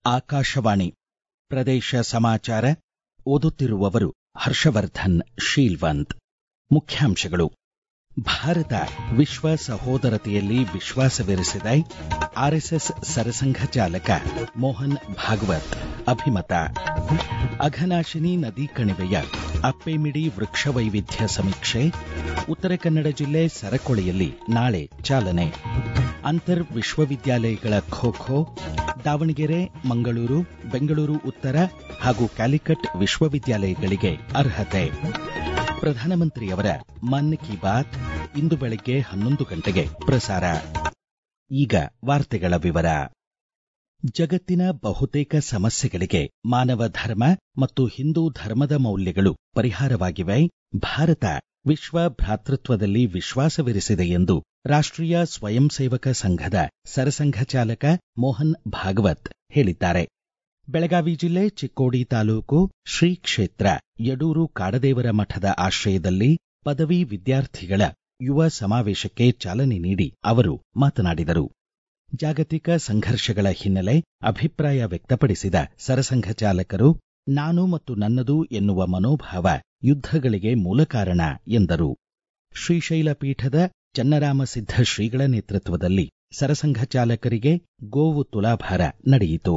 ಆಕಾಶವಾಣಿ ಪ್ರದೇಶ ಸಮಾಚಾರ ಓದುತ್ತಿರುವವರು ಹರ್ಷವರ್ಧನ್ ಶೀಲ್ವಂತ್ ಮುಖ್ಯಾಂಶಗಳು ಭಾರತ ವಿಶ್ವ ಸಹೋದರತೆಯಲ್ಲಿ ವಿಶ್ವಾಸವಿರಿಸಿದೆ ಆರ್ಎಸ್ಎಸ್ ಸರಸಂಘ ಚಾಲಕ ಮೋಹನ್ ಭಾಗವತ್ ಅಭಿಮತ ಅಘನಾಶಿನಿ ನದಿ ಕಣಿವೆಯ ಅಪ್ಪೆಮಿಡಿ ವೃಕ್ಷ ವೈವಿಧ್ಯ ಸಮೀಕ್ಷೆ ಉತ್ತರ ಕನ್ನಡ ಜಿಲ್ಲೆ ಸರಕೊಳಿಯಲ್ಲಿ ನಾಳೆ ಚಾಲನೆ ಅಂತರ್ ವಿಶ್ವವಿದ್ಯಾಲಯಗಳ ಖೋ ಖೋ ದಾವಣಗೆರೆ ಮಂಗಳೂರು ಬೆಂಗಳೂರು ಉತ್ತರ ಹಾಗೂ ಕ್ಯಾಲಿಕಟ್ ವಿಶ್ವವಿದ್ಯಾಲಯಗಳಿಗೆ ಅರ್ಹತೆ ಪ್ರಧಾನಮಂತ್ರಿಯವರ ಮನ್ ಕಿ ಬಾತ್ ಇಂದು ಬೆಳಗ್ಗೆ ಹನ್ನೊಂದು ಗಂಟೆಗೆ ಪ್ರಸಾರ ಈಗ ವಾರ್ತೆಗಳ ವಿವರ ಜಗತ್ತಿನ ಬಹುತೇಕ ಸಮಸ್ಯೆಗಳಿಗೆ ಮಾನವ ಧರ್ಮ ಮತ್ತು ಹಿಂದೂ ಧರ್ಮದ ಮೌಲ್ಯಗಳು ಪರಿಹಾರವಾಗಿವೆ ಭಾರತ ವಿಶ್ವ ಭ್ರಾತೃತ್ವದಲ್ಲಿ ವಿಶ್ವಾಸವಿರಿಸಿದೆ ಎಂದು ರಾಷ್ಟೀಯ ಸ್ವಯಂ ಸೇವಕ ಸಂಘದ ಸರಸಂಘ ಚಾಲಕ ಮೋಹನ್ ಭಾಗವತ್ ಹೇಳಿದ್ದಾರೆ ಬೆಳಗಾವಿ ಜಿಲ್ಲೆ ಚಿಕ್ಕೋಡಿ ತಾಲೂಕು ಶ್ರೀ ಕ್ಷೇತ್ರ ಯಡೂರು ಕಾಡದೇವರ ಮಠದ ಆಶ್ರಯದಲ್ಲಿ ಪದವಿ ವಿದ್ಯಾರ್ಥಿಗಳ ಯುವ ಸಮಾವೇಶಕ್ಕೆ ಚಾಲನೆ ನೀಡಿ ಅವರು ಮಾತನಾಡಿದರು ಜಾಗತಿಕ ಸಂಘರ್ಷಗಳ ಹಿನ್ನೆಲೆ ಅಭಿಪ್ರಾಯ ವ್ಯಕ್ತಪಡಿಸಿದ ಸರಸಂಘ ಚಾಲಕರು ನಾನು ಮತ್ತು ನನ್ನದು ಎನ್ನುವ ಮನೋಭಾವ ಯುದ್ಧಗಳಿಗೆ ಮೂಲ ಕಾರಣ ಎಂದರು ಶ್ರೀಶೈಲ ಪೀಠದ ಚನ್ನರಾಮಸಿದ್ಧ ಶ್ರೀಗಳ ನೇತೃತ್ವದಲ್ಲಿ ಸರಸಂಘ ಚಾಲಕರಿಗೆ ಗೋವು ತುಲಾಭಾರ ನಡೆಯಿತು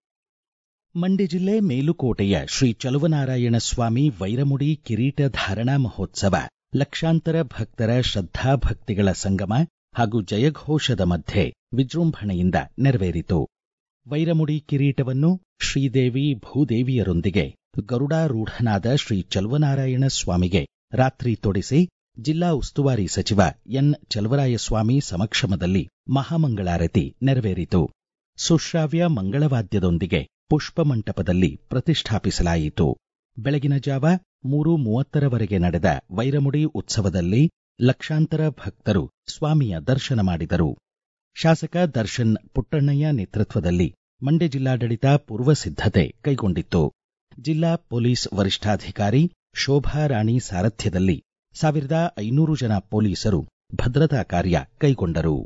ಮಂಡ್ಯ ಜಿಲ್ಲೆ ಮೇಲುಕೋಟೆಯ ಶ್ರೀ ಚಲುವನಾರಾಯಣ ಸ್ವಾಮಿ ವೈರಮುಡಿ ಕಿರೀಟ ಧಾರಣಾ ಮಹೋತ್ಸವ ಲಕ್ಷಾಂತರ ಭಕ್ತರ ಶ್ರದ್ಧಾಭಕ್ತಿಗಳ ಸಂಗಮ ಹಾಗೂ ಜಯಘೋಷದ ಮಧ್ಯೆ ವಿಜೃಂಭಣೆಯಿಂದ ನೆರವೇರಿತು ವೈರಮುಡಿ ಕಿರೀಟವನ್ನು ಶ್ರೀದೇವಿ ಭೂದೇವಿಯರೊಂದಿಗೆ ಗರುಡಾರೂಢನಾದ ಶ್ರೀ ಚಲುವನಾರಾಯಣ ಸ್ವಾಮಿಗೆ ರಾತ್ರಿ ತೊಡಿಸಿ ಜಿಲ್ಲಾ ಉಸ್ತುವಾರಿ ಸಚಿವ ಎನ್ ಚಲವರಾಯಸ್ವಾಮಿ ಸಮಕ್ಷಮದಲ್ಲಿ ಮಹಾಮಂಗಳಾರತಿ ನೆರವೇರಿತು ಸುಶ್ರಾವ್ಯ ಮಂಗಳವಾದ್ಯದೊಂದಿಗೆ ಪುಷ್ಪ ಮಂಟಪದಲ್ಲಿ ಪ್ರತಿಷ್ಠಾಪಿಸಲಾಯಿತು ಬೆಳಗಿನ ಜಾವ ಮೂರು ಮೂವತ್ತರವರೆಗೆ ನಡೆದ ವೈರಮುಡಿ ಉತ್ಸವದಲ್ಲಿ ಲಕ್ಷಾಂತರ ಭಕ್ತರು ಸ್ವಾಮಿಯ ದರ್ಶನ ಮಾಡಿದರು ಶಾಸಕ ದರ್ಶನ್ ಪುಟ್ಟಣ್ಣಯ್ಯ ನೇತೃತ್ವದಲ್ಲಿ ಮಂಡ್ಯ ಜಿಲ್ಲಾಡಳಿತ ಪೂರ್ವ ಸಿದ್ಧತೆ ಕೈಗೊಂಡಿತ್ತು ಜಿಲ್ಲಾ ಪೊಲೀಸ್ ವರಿಷ್ಠಾಧಿಕಾರಿ ಶೋಭಾ ರಾಣಿ ಸಾರಥ್ಯದಲ್ಲಿ ಸಾವಿರದ ಐನೂರು ಜನ ಪೊಲೀಸರು ಭದ್ರತಾ ಕಾರ್ಯ ಕೈಗೊಂಡರು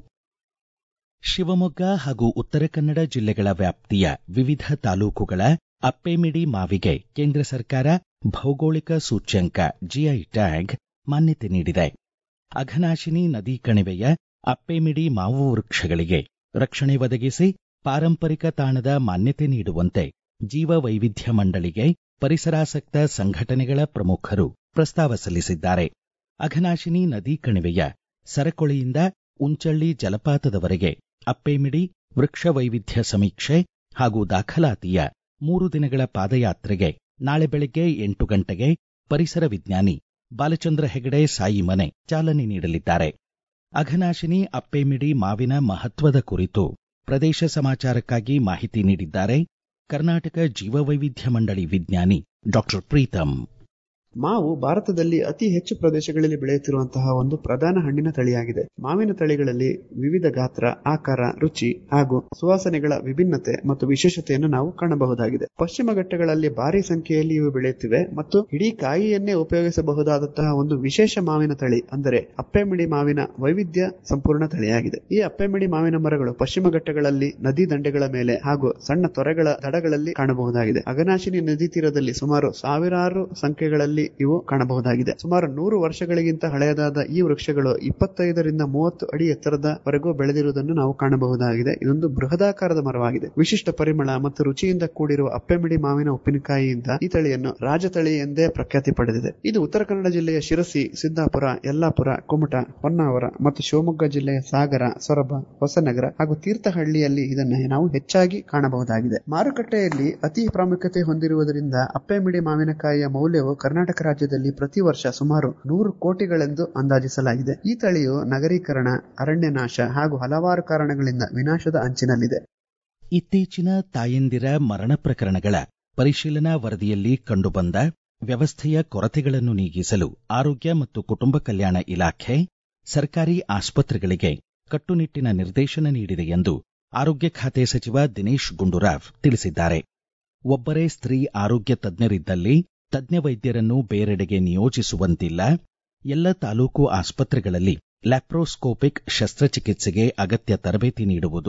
ಶಿವಮೊಗ್ಗ ಹಾಗೂ ಉತ್ತರ ಕನ್ನಡ ಜಿಲ್ಲೆಗಳ ವ್ಯಾಪ್ತಿಯ ವಿವಿಧ ತಾಲೂಕುಗಳ ಅಪ್ಪೆಮಿಡಿ ಮಾವಿಗೆ ಕೇಂದ್ರ ಸರ್ಕಾರ ಭೌಗೋಳಿಕ ಸೂಚ್ಯಂಕ ಜಿಐ ಟ್ಯಾಗ್ ಮಾನ್ಯತೆ ನೀಡಿದೆ ಅಘನಾಶಿನಿ ನದಿ ಕಣಿವೆಯ ಅಪ್ಪೆಮಿಡಿ ಮಾವು ವೃಕ್ಷಗಳಿಗೆ ರಕ್ಷಣೆ ಒದಗಿಸಿ ಪಾರಂಪರಿಕ ತಾಣದ ಮಾನ್ಯತೆ ನೀಡುವಂತೆ ಜೀವ ವೈವಿಧ್ಯ ಮಂಡಳಿಗೆ ಪರಿಸರಾಸಕ್ತ ಸಂಘಟನೆಗಳ ಪ್ರಮುಖರು ಪ್ರಸ್ತಾವ ಸಲ್ಲಿಸಿದ್ದಾರೆ ಅಘನಾಶಿನಿ ನದಿ ಕಣಿವೆಯ ಸರಕೊಳಿಯಿಂದ ಉಂಚಳ್ಳಿ ಜಲಪಾತದವರೆಗೆ ಅಪ್ಪೆಮಿಡಿ ವೃಕ್ಷ ವೈವಿಧ್ಯ ಸಮೀಕ್ಷೆ ಹಾಗೂ ದಾಖಲಾತಿಯ ಮೂರು ದಿನಗಳ ಪಾದಯಾತ್ರೆಗೆ ನಾಳೆ ಬೆಳಗ್ಗೆ ಎಂಟು ಗಂಟೆಗೆ ಪರಿಸರ ವಿಜ್ಞಾನಿ ಬಾಲಚಂದ್ರ ಹೆಗಡೆ ಸಾಯಿಮನೆ ಚಾಲನೆ ನೀಡಲಿದ್ದಾರೆ ಅಘನಾಶಿನಿ ಅಪ್ಪೆಮಿಡಿ ಮಾವಿನ ಮಹತ್ವದ ಕುರಿತು ಪ್ರದೇಶ ಸಮಾಚಾರಕ್ಕಾಗಿ ಮಾಹಿತಿ ನೀಡಿದ್ದಾರೆ ಕರ್ನಾಟಕ ಜೀವವೈವಿಧ್ಯ ಮಂಡಳಿ ವಿಜ್ಞಾನಿ ಡಾಕ್ಟರ್ ಪ್ರೀತಂ ಮಾವು ಭಾರತದಲ್ಲಿ ಅತಿ ಹೆಚ್ಚು ಪ್ರದೇಶಗಳಲ್ಲಿ ಬೆಳೆಯುತ್ತಿರುವಂತಹ ಒಂದು ಪ್ರಧಾನ ಹಣ್ಣಿನ ತಳಿಯಾಗಿದೆ ಮಾವಿನ ತಳಿಗಳಲ್ಲಿ ವಿವಿಧ ಗಾತ್ರ ಆಕಾರ ರುಚಿ ಹಾಗೂ ಸುವಾಸನೆಗಳ ವಿಭಿನ್ನತೆ ಮತ್ತು ವಿಶೇಷತೆಯನ್ನು ನಾವು ಕಾಣಬಹುದಾಗಿದೆ ಪಶ್ಚಿಮ ಘಟ್ಟಗಳಲ್ಲಿ ಭಾರಿ ಸಂಖ್ಯೆಯಲ್ಲಿ ಇವು ಬೆಳೆಯುತ್ತಿವೆ ಮತ್ತು ಇಡೀ ಕಾಯಿಯನ್ನೇ ಉಪಯೋಗಿಸಬಹುದಾದಂತಹ ಒಂದು ವಿಶೇಷ ಮಾವಿನ ತಳಿ ಅಂದರೆ ಅಪ್ಪೆಮಿಡಿ ಮಾವಿನ ವೈವಿಧ್ಯ ಸಂಪೂರ್ಣ ತಳಿಯಾಗಿದೆ ಈ ಅಪ್ಪೆಮಿಡಿ ಮಾವಿನ ಮರಗಳು ಪಶ್ಚಿಮ ಘಟ್ಟಗಳಲ್ಲಿ ನದಿ ದಂಡೆಗಳ ಮೇಲೆ ಹಾಗೂ ಸಣ್ಣ ತೊರೆಗಳ ದಡಗಳಲ್ಲಿ ಕಾಣಬಹುದಾಗಿದೆ ಅಗನಾಶಿನಿ ನದಿ ತೀರದಲ್ಲಿ ಸುಮಾರು ಸಾವಿರಾರು ಸಂಖ್ಯೆಗಳಲ್ಲಿ ಇವು ಕಾಣಬಹುದಾಗಿದೆ ಸುಮಾರು ನೂರು ವರ್ಷಗಳಿಗಿಂತ ಹಳೆಯದಾದ ಈ ವೃಕ್ಷಗಳು ಇಪ್ಪತ್ತೈದರಿಂದ ಮೂವತ್ತು ಅಡಿ ಎತ್ತರದವರೆಗೂ ಬೆಳೆದಿರುವುದನ್ನು ನಾವು ಕಾಣಬಹುದಾಗಿದೆ ಇದೊಂದು ಬೃಹದಾಕಾರದ ಮರವಾಗಿದೆ ವಿಶಿಷ್ಟ ಪರಿಮಳ ಮತ್ತು ರುಚಿಯಿಂದ ಕೂಡಿರುವ ಅಪ್ಪೆಮಿಡಿ ಮಾವಿನ ಉಪ್ಪಿನಕಾಯಿಯಿಂದ ಈ ತಳಿಯನ್ನು ರಾಜತಳಿ ಎಂದೇ ಪ್ರಖ್ಯಾತಿ ಪಡೆದಿದೆ ಇದು ಉತ್ತರ ಕನ್ನಡ ಜಿಲ್ಲೆಯ ಶಿರಸಿ ಸಿದ್ದಾಪುರ ಯಲ್ಲಾಪುರ ಕುಮಟ ಹೊನ್ನಾವರ ಮತ್ತು ಶಿವಮೊಗ್ಗ ಜಿಲ್ಲೆಯ ಸಾಗರ ಸೊರಬ ಹೊಸನಗರ ಹಾಗೂ ತೀರ್ಥಹಳ್ಳಿಯಲ್ಲಿ ಇದನ್ನು ನಾವು ಹೆಚ್ಚಾಗಿ ಕಾಣಬಹುದಾಗಿದೆ ಮಾರುಕಟ್ಟೆಯಲ್ಲಿ ಅತಿ ಪ್ರಾಮುಖ್ಯತೆ ಹೊಂದಿರುವುದರಿಂದ ಅಪ್ಪೆಮಿಡಿ ಮಾವಿನಕಾಯಿಯ ಮೌಲ್ಯವು ಕರ್ನಾಟಕ ರಾಜ್ಯದಲ್ಲಿ ಪ್ರತಿ ವರ್ಷ ಸುಮಾರು ನೂರು ಕೋಟಿಗಳೆಂದು ಅಂದಾಜಿಸಲಾಗಿದೆ ಈ ತಳಿಯು ನಗರೀಕರಣ ಅರಣ್ಯನಾಶ ಹಾಗೂ ಹಲವಾರು ಕಾರಣಗಳಿಂದ ವಿನಾಶದ ಅಂಚಿನಲ್ಲಿದೆ ಇತ್ತೀಚಿನ ತಾಯಂದಿರ ಮರಣ ಪ್ರಕರಣಗಳ ಪರಿಶೀಲನಾ ವರದಿಯಲ್ಲಿ ಕಂಡುಬಂದ ವ್ಯವಸ್ಥೆಯ ಕೊರತೆಗಳನ್ನು ನೀಗಿಸಲು ಆರೋಗ್ಯ ಮತ್ತು ಕುಟುಂಬ ಕಲ್ಯಾಣ ಇಲಾಖೆ ಸರ್ಕಾರಿ ಆಸ್ಪತ್ರೆಗಳಿಗೆ ಕಟ್ಟುನಿಟ್ಟಿನ ನಿರ್ದೇಶನ ನೀಡಿದೆ ಎಂದು ಆರೋಗ್ಯ ಖಾತೆ ಸಚಿವ ದಿನೇಶ್ ಗುಂಡೂರಾವ್ ತಿಳಿಸಿದ್ದಾರೆ ಒಬ್ಬರೇ ಸ್ತ್ರೀ ಆರೋಗ್ಯ ತಜ್ಞರಿದ್ದಲ್ಲಿ ತಜ್ಞ ವೈದ್ಯರನ್ನು ಬೇರೆಡೆಗೆ ನಿಯೋಜಿಸುವಂತಿಲ್ಲ ಎಲ್ಲ ತಾಲೂಕು ಆಸ್ಪತ್ರೆಗಳಲ್ಲಿ ಲ್ಯಾಪ್ರೋಸ್ಕೋಪಿಕ್ ಶಸ್ತ್ರಚಿಕಿತ್ಸೆಗೆ ಅಗತ್ಯ ತರಬೇತಿ ನೀಡುವುದು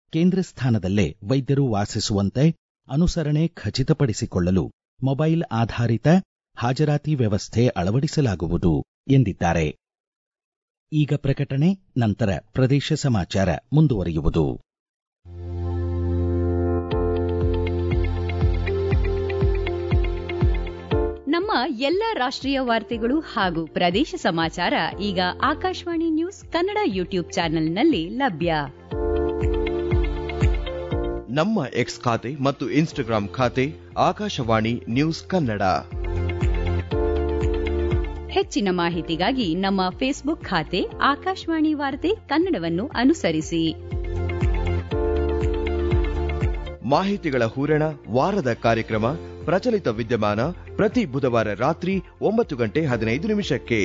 ಕೇಂದ್ರ ಸ್ಥಾನದಲ್ಲೇ ವೈದ್ಯರು ವಾಸಿಸುವಂತೆ ಅನುಸರಣೆ ಖಚಿತಪಡಿಸಿಕೊಳ್ಳಲು ಮೊಬೈಲ್ ಆಧಾರಿತ ಹಾಜರಾತಿ ವ್ಯವಸ್ಥೆ ಅಳವಡಿಸಲಾಗುವುದು ಎಂದಿದ್ದಾರೆ ಈಗ ಪ್ರಕಟಣೆ ನಂತರ ಪ್ರದೇಶ ಸಮಾಚಾರ ಮುಂದುವರಿಯುವುದು ನಮ್ಮ ಎಲ್ಲ ರಾಷ್ಟ್ರೀಯ ವಾರ್ತೆಗಳು ಹಾಗೂ ಪ್ರದೇಶ ಸಮಾಚಾರ ಈಗ ಆಕಾಶವಾಣಿ ನ್ಯೂಸ್ ಕನ್ನಡ ಯೂಟ್ಯೂಬ್ ಚಾನೆಲ್ನಲ್ಲಿ ಲಭ್ಯ ನಮ್ಮ ಎಕ್ಸ್ ಖಾತೆ ಮತ್ತು ಇನ್ಸ್ಟಾಗ್ರಾಂ ಖಾತೆ ಆಕಾಶವಾಣಿ ನ್ಯೂಸ್ ಕನ್ನಡ ಹೆಚ್ಚಿನ ಮಾಹಿತಿಗಾಗಿ ನಮ್ಮ ಫೇಸ್ಬುಕ್ ಖಾತೆ ಆಕಾಶವಾಣಿ ವಾರ್ತೆ ಕನ್ನಡವನ್ನು ಅನುಸರಿಸಿ ಮಾಹಿತಿಗಳ ಹೂರಣ ವಾರದ ಕಾರ್ಯಕ್ರಮ ಪ್ರಚಲಿತ ವಿದ್ಯಮಾನ ಪ್ರತಿ ಬುಧವಾರ ರಾತ್ರಿ ಒಂಬತ್ತು ಗಂಟೆ ಹದಿನೈದು ನಿಮಿಷಕ್ಕೆ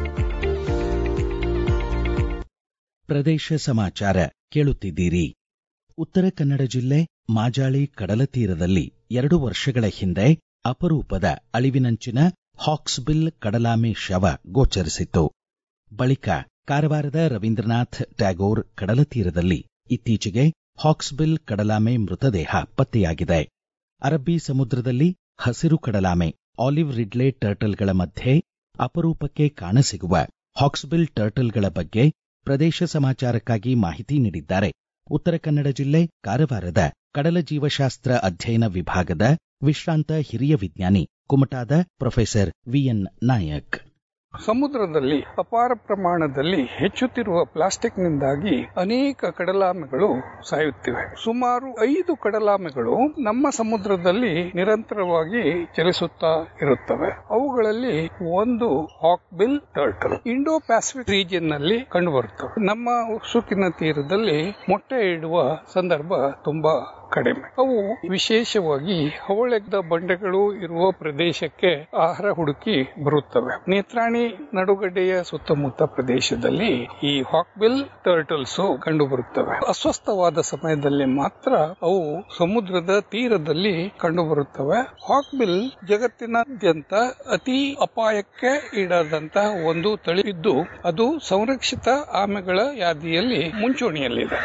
ಪ್ರದೇಶ ಸಮಾಚಾರ ಕೇಳುತ್ತಿದ್ದೀರಿ ಉತ್ತರ ಕನ್ನಡ ಜಿಲ್ಲೆ ಮಾಜಾಳಿ ಕಡಲತೀರದಲ್ಲಿ ಎರಡು ವರ್ಷಗಳ ಹಿಂದೆ ಅಪರೂಪದ ಅಳಿವಿನಂಚಿನ ಹಾಕ್ಸ್ಬಿಲ್ ಕಡಲಾಮೆ ಶವ ಗೋಚರಿಸಿತ್ತು ಬಳಿಕ ಕಾರವಾರದ ರವೀಂದ್ರನಾಥ್ ಟ್ಯಾಗೋರ್ ಕಡಲತೀರದಲ್ಲಿ ಇತ್ತೀಚೆಗೆ ಹಾಕ್ಸ್ಬಿಲ್ ಕಡಲಾಮೆ ಮೃತದೇಹ ಪತ್ತೆಯಾಗಿದೆ ಅರಬ್ಬಿ ಸಮುದ್ರದಲ್ಲಿ ಹಸಿರು ಕಡಲಾಮೆ ಆಲಿವ್ ರಿಡ್ಲೆ ಟರ್ಟಲ್ಗಳ ಮಧ್ಯೆ ಅಪರೂಪಕ್ಕೆ ಕಾಣಸಿಗುವ ಹಾಕ್ಸ್ಬಿಲ್ ಟರ್ಟಲ್ಗಳ ಬಗ್ಗೆ ಪ್ರದೇಶ ಸಮಾಚಾರಕ್ಕಾಗಿ ಮಾಹಿತಿ ನೀಡಿದ್ದಾರೆ ಉತ್ತರ ಕನ್ನಡ ಜಿಲ್ಲೆ ಕಾರವಾರದ ಕಡಲ ಜೀವಶಾಸ್ತ್ರ ಅಧ್ಯಯನ ವಿಭಾಗದ ವಿಶ್ರಾಂತ ಹಿರಿಯ ವಿಜ್ಞಾನಿ ಕುಮಟಾದ ಪ್ರೊಫೆಸರ್ ವಿಎನ್ ನಾಯಕ್ ಸಮುದ್ರದಲ್ಲಿ ಅಪಾರ ಪ್ರಮಾಣದಲ್ಲಿ ಹೆಚ್ಚುತ್ತಿರುವ ಪ್ಲಾಸ್ಟಿಕ್ನಿಂದಾಗಿ ಅನೇಕ ಕಡಲಾಮೆಗಳು ಸಾಯುತ್ತಿವೆ ಸುಮಾರು ಐದು ಕಡಲಾಮೆಗಳು ನಮ್ಮ ಸಮುದ್ರದಲ್ಲಿ ನಿರಂತರವಾಗಿ ಚಲಿಸುತ್ತಾ ಇರುತ್ತವೆ ಅವುಗಳಲ್ಲಿ ಒಂದು hawksbill turtle Indo Pacific region ನಲ್ಲಿ ಕಂಡುಬರುತ್ತವೆ ನಮ್ಮ ಸುಕ್ಕಿನ ತೀರದಲ್ಲಿ ಮೊಟ್ಟೆ ಇಡುವ ಸಂದರ್ಭ ತುಂಬಾ ಕಡಿಮೆ ಅವು ವಿಶೇಷವಾಗಿ ಹವಳೆಗ್ದ ಬಂಡೆಗಳು ಇರುವ ಪ್ರದೇಶಕ್ಕೆ ಆಹಾರ ಹುಡುಕಿ ಬರುತ್ತವೆ ನೇತ್ರಾಣಿ ನಡುಗಡ್ಡೆಯ ಸುತ್ತಮುತ್ತ ಪ್ರದೇಶದಲ್ಲಿ ಈ ಹಾಕ್ಬಿಲ್ ಟರ್ಟಲ್ಸ್ ಕಂಡುಬರುತ್ತವೆ ಅಸ್ವಸ್ಥವಾದ ಸಮಯದಲ್ಲಿ ಮಾತ್ರ ಅವು ಸಮುದ್ರದ ತೀರದಲ್ಲಿ ಕಂಡುಬರುತ್ತವೆ ಹಾಕ್ಬಿಲ್ ಜಗತ್ತಿನಾದ್ಯಂತ ಅತಿ ಅಪಾಯಕ್ಕೆ ಈಡಾದಂತಹ ಒಂದು ತಳಿ ಇದ್ದು ಅದು ಸಂರಕ್ಷಿತ ಆಮೆಗಳ ಯಾದಿಯಲ್ಲಿ ಮುಂಚೂಣಿಯಲ್ಲಿದೆ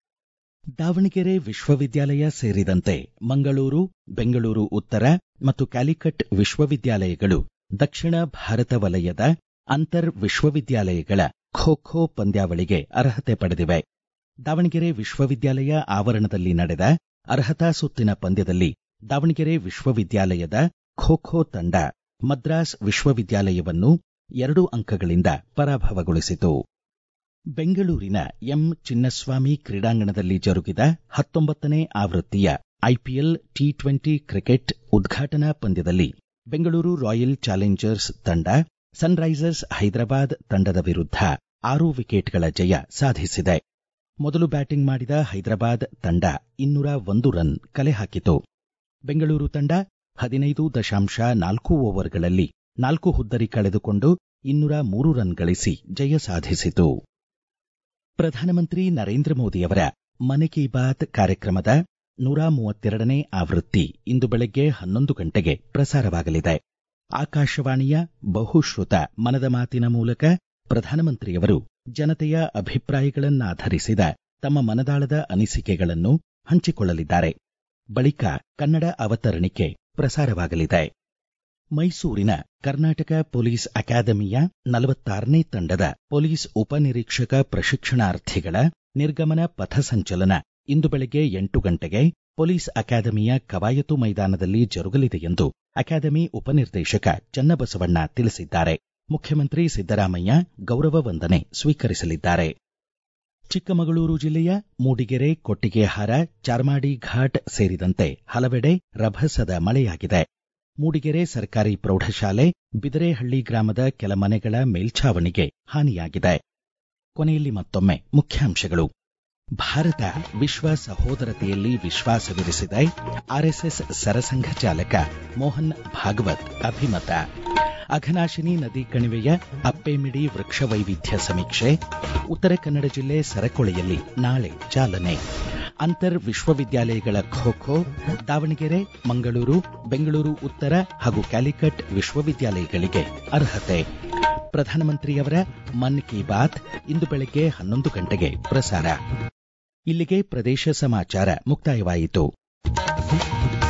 ದಾವಣಗೆರೆ ವಿಶ್ವವಿದ್ಯಾಲಯ ಸೇರಿದಂತೆ ಮಂಗಳೂರು ಬೆಂಗಳೂರು ಉತ್ತರ ಮತ್ತು ಕ್ಯಾಲಿಕಟ್ ವಿಶ್ವವಿದ್ಯಾಲಯಗಳು ದಕ್ಷಿಣ ಭಾರತ ವಲಯದ ಅಂತರ್ ವಿಶ್ವವಿದ್ಯಾಲಯಗಳ ಖೋ ಖೋ ಪಂದ್ಯಾವಳಿಗೆ ಅರ್ಹತೆ ಪಡೆದಿವೆ ದಾವಣಗೆರೆ ವಿಶ್ವವಿದ್ಯಾಲಯ ಆವರಣದಲ್ಲಿ ನಡೆದ ಅರ್ಹತಾ ಸುತ್ತಿನ ಪಂದ್ಯದಲ್ಲಿ ದಾವಣಗೆರೆ ವಿಶ್ವವಿದ್ಯಾಲಯದ ಖೋ ಖೋ ತಂಡ ಮದ್ರಾಸ್ ವಿಶ್ವವಿದ್ಯಾಲಯವನ್ನು ಎರಡು ಅಂಕಗಳಿಂದ ಪರಾಭವಗೊಳಿಸಿತು ಬೆಂಗಳೂರಿನ ಎಂ ಚಿನ್ನಸ್ವಾಮಿ ಕ್ರೀಡಾಂಗಣದಲ್ಲಿ ಜರುಗಿದ ಹತ್ತೊಂಬತ್ತನೇ ಆವೃತ್ತಿಯ ಐಪಿಎಲ್ ಟಿ ಟ್ವೆಂಟಿ ಕ್ರಿಕೆಟ್ ಉದ್ಘಾಟನಾ ಪಂದ್ಯದಲ್ಲಿ ಬೆಂಗಳೂರು ರಾಯಲ್ ಚಾಲೆಂಜರ್ಸ್ ತಂಡ ಸನ್ರೈಸರ್ಸ್ ಹೈದರಾಬಾದ್ ತಂಡದ ವಿರುದ್ಧ ಆರು ವಿಕೆಟ್ಗಳ ಜಯ ಸಾಧಿಸಿದೆ ಮೊದಲು ಬ್ಯಾಟಿಂಗ್ ಮಾಡಿದ ಹೈದರಾಬಾದ್ ತಂಡ ಇನ್ನೂರ ಒಂದು ರನ್ ಕಲೆ ಹಾಕಿತು ಬೆಂಗಳೂರು ತಂಡ ಹದಿನೈದು ದಶಾಂಶ ನಾಲ್ಕು ಓವರ್ಗಳಲ್ಲಿ ನಾಲ್ಕು ಹುದ್ದರಿ ಕಳೆದುಕೊಂಡು ಇನ್ನೂರ ಮೂರು ರನ್ ಗಳಿಸಿ ಜಯ ಸಾಧಿಸಿತು ಪ್ರಧಾನಮಂತ್ರಿ ನರೇಂದ್ರ ಮೋದಿಯವರ ಮನ್ ಕಿ ಬಾತ್ ಕಾರ್ಯಕ್ರಮದ ನೂರ ಮೂವತ್ತೆರಡನೇ ಆವೃತ್ತಿ ಇಂದು ಬೆಳಗ್ಗೆ ಹನ್ನೊಂದು ಗಂಟೆಗೆ ಪ್ರಸಾರವಾಗಲಿದೆ ಆಕಾಶವಾಣಿಯ ಬಹುಶ್ರುತ ಮನದ ಮಾತಿನ ಮೂಲಕ ಪ್ರಧಾನಮಂತ್ರಿಯವರು ಜನತೆಯ ಅಭಿಪ್ರಾಯಗಳನ್ನಾಧರಿಸಿದ ತಮ್ಮ ಮನದಾಳದ ಅನಿಸಿಕೆಗಳನ್ನು ಹಂಚಿಕೊಳ್ಳಲಿದ್ದಾರೆ ಬಳಿಕ ಕನ್ನಡ ಅವತರಣಿಕೆ ಪ್ರಸಾರವಾಗಲಿದೆ ಮೈಸೂರಿನ ಕರ್ನಾಟಕ ಪೊಲೀಸ್ ಅಕಾಡೆಮಿಯ ನಲವತ್ತಾರನೇ ತಂಡದ ಪೊಲೀಸ್ ಉಪನಿರೀಕ್ಷಕ ಪ್ರಶಿಕ್ಷಣಾರ್ಥಿಗಳ ನಿರ್ಗಮನ ಪಥಸಂಚಲನ ಇಂದು ಬೆಳಗ್ಗೆ ಎಂಟು ಗಂಟೆಗೆ ಪೊಲೀಸ್ ಅಕಾಡೆಮಿಯ ಕವಾಯತು ಮೈದಾನದಲ್ಲಿ ಜರುಗಲಿದೆ ಎಂದು ಅಕಾಡೆಮಿ ಉಪನಿರ್ದೇಶಕ ಚನ್ನಬಸವಣ್ಣ ತಿಳಿಸಿದ್ದಾರೆ ಮುಖ್ಯಮಂತ್ರಿ ಸಿದ್ದರಾಮಯ್ಯ ಗೌರವ ವಂದನೆ ಸ್ವೀಕರಿಸಲಿದ್ದಾರೆ ಚಿಕ್ಕಮಗಳೂರು ಜಿಲ್ಲೆಯ ಮೂಡಿಗೆರೆ ಕೊಟ್ಟಿಗೆಹಾರ ಚಾರ್ಮಾಡಿ ಘಾಟ್ ಸೇರಿದಂತೆ ಹಲವೆಡೆ ರಭಸದ ಮಳೆಯಾಗಿದೆ ಮೂಡಿಗೆರೆ ಸರ್ಕಾರಿ ಪ್ರೌಢಶಾಲೆ ಬಿದರೆಹಳ್ಳಿ ಗ್ರಾಮದ ಕೆಲ ಮನೆಗಳ ಮೇಲ್ಛಾವಣಿಗೆ ಹಾನಿಯಾಗಿದೆ ಕೊನೆಯಲ್ಲಿ ಮತ್ತೊಮ್ಮೆ ಮುಖ್ಯಾಂಶಗಳು ಭಾರತ ವಿಶ್ವ ಸಹೋದರತೆಯಲ್ಲಿ ವಿಶ್ವಾಸವಿರಿಸಿದೆ ಆರ್ಎಸ್ಎಸ್ ಸರಸಂಘ ಚಾಲಕ ಮೋಹನ್ ಭಾಗವತ್ ಅಭಿಮತ ಅಘನಾಶಿನಿ ನದಿ ಕಣಿವೆಯ ಅಪ್ಪೆಮಿಡಿ ವೃಕ್ಷ ವೈವಿಧ್ಯ ಸಮೀಕ್ಷೆ ಉತ್ತರ ಕನ್ನಡ ಜಿಲ್ಲೆ ಸರಕೊಳೆಯಲ್ಲಿ ನಾಳೆ ಚಾಲನೆ ಅಂತರ್ ವಿಶ್ವವಿದ್ಯಾಲಯಗಳ ಖೋ ಖೋ ದಾವಣಗೆರೆ ಮಂಗಳೂರು ಬೆಂಗಳೂರು ಉತ್ತರ ಹಾಗೂ ಕ್ಯಾಲಿಕಟ್ ವಿಶ್ವವಿದ್ಯಾಲಯಗಳಿಗೆ ಅರ್ಹತೆ ಪ್ರಧಾನಮಂತ್ರಿಯವರ ಮನ್ ಕಿ ಬಾತ್ ಇಂದು ಬೆಳಗ್ಗೆ ಹನ್ನೊಂದು ಗಂಟೆಗೆ ಪ್ರಸಾರ ಇಲ್ಲಿಗೆ ಪ್ರದೇಶ ಸಮಾಚಾರ ಮುಕ್ತಾಯವಾಯಿತು